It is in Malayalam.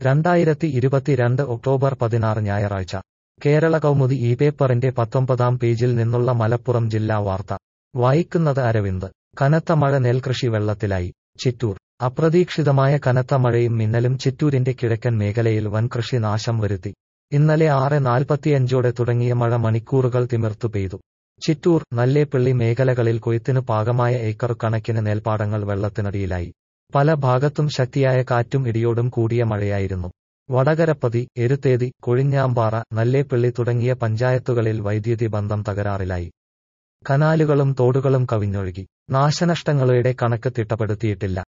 രണ്ടായിരത്തി ഇരുപത്തിരണ്ട് ഒക്ടോബർ പതിനാറ് ഞായറാഴ്ച കേരള കൗമുദി ഈ പേപ്പറിന്റെ പത്തൊമ്പതാം പേജിൽ നിന്നുള്ള മലപ്പുറം ജില്ലാ വാർത്ത വായിക്കുന്നത് അരവിന്ദ് കനത്ത മഴ നെൽകൃഷി വെള്ളത്തിലായി ചിറ്റൂർ അപ്രതീക്ഷിതമായ കനത്ത മഴയും മിന്നലും ചിറ്റൂരിന്റെ കിഴക്കൻ മേഖലയിൽ വൻ കൃഷി നാശം വരുത്തി ഇന്നലെ ആറ് നാൽപ്പത്തിയഞ്ചോടെ തുടങ്ങിയ മഴ മണിക്കൂറുകൾ തിമിർത്തു പെയ്തു ചിറ്റൂർ നല്ലേപ്പിള്ളി മേഖലകളിൽ കൊയ്ത്തിനു പാകമായ ഏക്കർ കണക്കിന് നെൽപ്പാടങ്ങൾ വെള്ളത്തിനടിയിലായി പല ഭാഗത്തും ശക്തിയായ കാറ്റും ഇടിയോടും കൂടിയ മഴയായിരുന്നു വടകരപ്പതി എരുത്തേതി കൊഴിഞ്ഞാമ്പാറ നല്ലേപ്പിള്ളി തുടങ്ങിയ പഞ്ചായത്തുകളിൽ വൈദ്യുതി ബന്ധം തകരാറിലായി കനാലുകളും തോടുകളും കവിഞ്ഞൊഴുകി നാശനഷ്ടങ്ങളുടെ കണക്ക് തിട്ടപ്പെടുത്തിയിട്ടില്ല